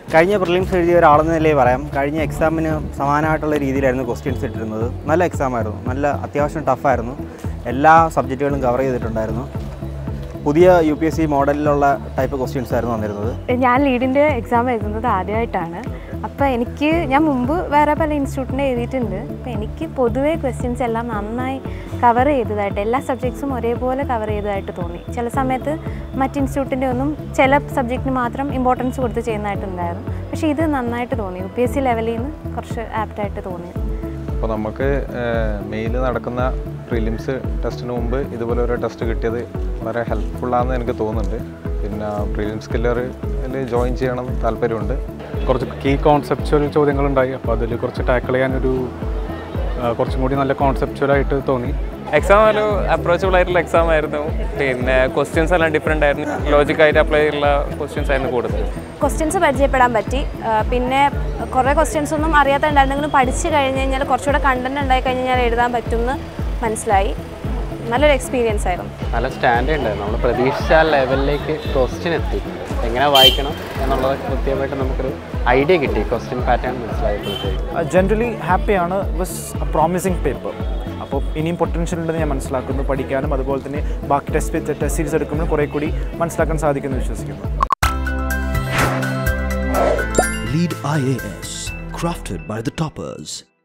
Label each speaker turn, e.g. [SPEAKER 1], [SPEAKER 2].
[SPEAKER 1] കഴിഞ്ഞ പ്രിലിംസ് എഴുതിയ ഒരാളെന്ന നിലയിൽ പറയാം കഴിഞ്ഞ എക്സാമിന് സമാനമായിട്ടുള്ള രീതിയിലായിരുന്നു ക്വസ്റ്റ്യൻസ് ഇട്ടിരുന്നത് നല്ല എക്സാം ആയിരുന്നു നല്ല അത്യാവശ്യം ടഫായിരുന്നു എല്ലാ സബ്ജക്റ്റുകളും കവർ ചെയ്തിട്ടുണ്ടായിരുന്നു പുതിയ യു പി എസ് സി മോഡലിലുള്ള ടൈപ്പ് ക്വസ്റ്റ്യൻസ് ആയിരുന്നു വന്നിരുന്നത്
[SPEAKER 2] ഞാൻ ലീഡിൻ്റെ എക്സാം എഴുതുന്നത് ആദ്യമായിട്ടാണ് അപ്പോൾ എനിക്ക് ഞാൻ മുമ്പ് വേറെ പല ഇൻസ്റ്റിറ്റ്യൂട്ടിൻ്റെ എഴുതിയിട്ടുണ്ട് അപ്പോൾ എനിക്ക് പൊതുവേ ക്വസ്റ്റ്യൻസ് എല്ലാം നന്നായി കവർ ചെയ്തതായിട്ട് എല്ലാ സബ്ജക്ട്സും ഒരേപോലെ കവർ ചെയ്തതായിട്ട് തോന്നി ചില സമയത്ത് മറ്റ് ഇൻസ്റ്റിറ്റ്യൂട്ടിൻ്റെ ഒന്നും ചില സബ്ജക്റ്റിന് മാത്രം ഇമ്പോർട്ടൻസ് കൊടുത്ത് ചെയ്യുന്നതായിട്ടുണ്ടായിരുന്നു പക്ഷേ ഇത് നന്നായിട്ട് തോന്നി യു പി എസ് സി ലെവലിൽ നിന്ന് കുറച്ച് ആപ്റ്റായിട്ട് തോന്നി
[SPEAKER 3] അപ്പോൾ നമുക്ക് മെയിൽ നടക്കുന്ന പ്രിലിംസ് ടെസ്റ്റിന് മുമ്പ് ഇതുപോലെ ഒരു ടെസ്റ്റ് കിട്ടിയത് വളരെ ഹെൽപ്ഫുള്ളാണെന്ന് എനിക്ക് തോന്നുന്നുണ്ട് പിന്നെ പ്രിലിംസ് കില്ലറിൽ ജോയിൻ ചെയ്യണം എന്ന് താല്പര്യമുണ്ട്
[SPEAKER 4] കുറച്ച് കീ കോൺസെപ്ച്വൽ ചോദ്യങ്ങളുണ്ടായി അപ്പോൾ അതിൽ കുറച്ച് ടാക്കിൾ ചെയ്യാനൊരു ആ, കുറച്ചും കൂടി നല്ല കോൺസെപ്ച്വലായിട്ട് തോന്നി
[SPEAKER 5] എക്സാം ഒരു അപ്രോച്ചബിൾ ആയിട്ടുള്ള എക്സാം ആയിരുന്നു പിന്നെ ക്വസ്റ്റ്യൻസ് എല്ലാം ഡിഫറെൻ്റ് ആയിരുന്നു ലോജിക്കായിട്ട് അപ്ലൈ ചെയ്തുള്ള ക്വസ്റ്റ്യൻസ് ആയിരുന്നു കൂടുതൽ
[SPEAKER 6] ക്വസ്റ്റ്യൻസ് പരിചയപ്പെടാൻ പറ്റി ആ, പിന്നെ കുറേ ക്വസ്റ്റ്യൻസ് ഒന്നും അറിയാത്തുണ്ടായിരുന്നെങ്കിലും പഠിച്ചു കഴിഞ്ഞ് കഴിഞ്ഞാൽ കുറച്ചുകൂടെ കണ്ടന്റ് ഉണ്ടായി കഴിഞ്ഞാൽ എഴുതാൻ പറ്റുമെന്ന് മനസ്സിലായി നല്ലൊരു എക്സ്പീരിയൻസ് ആയിരുന്നു
[SPEAKER 7] നല്ല സ്റ്റാൻഡേർഡ് ഉണ്ടായിരുന്നു നമ്മൾ പ്രതീക്ഷിച്ച ആ ലെവലിലേക്ക് ക്വസ്റ്റ്യൻ എത്തി എങ്ങനെ വായിക്കണം എന്നുള്ളത് കൃത്യമായിട്ട് നമുക്കൊരു ഐഡിയ കിട്ടി ക്വസ്റ്റ്യൻ പാറ്റേൺ മനസ്സിലായപ്പോഴത്തേക്ക്
[SPEAKER 8] ജനറലി ഹാപ്പിയാണ് വാസ് എ പ്രോമിസിങ് പേപ്പർ അപ്പോൾ ഇനിയും പൊട്ടൻഷ്യൽ ഉണ്ടെന്ന് ഞാൻ മനസ്സിലാക്കുന്നു പഠിക്കാനും അതുപോലെ തന്നെ ബാക്കി ടെസ്റ്റ് ടെസ്റ്റ് സീരീസ് എടുക്കുമ്പോൾ കുറേ കൂടി മനസ്സിലാക്കാൻ സാധിക്കുമെന്ന് വിശ്വസിക്കുന്നു
[SPEAKER 9] Lead IAS, crafted by the toppers.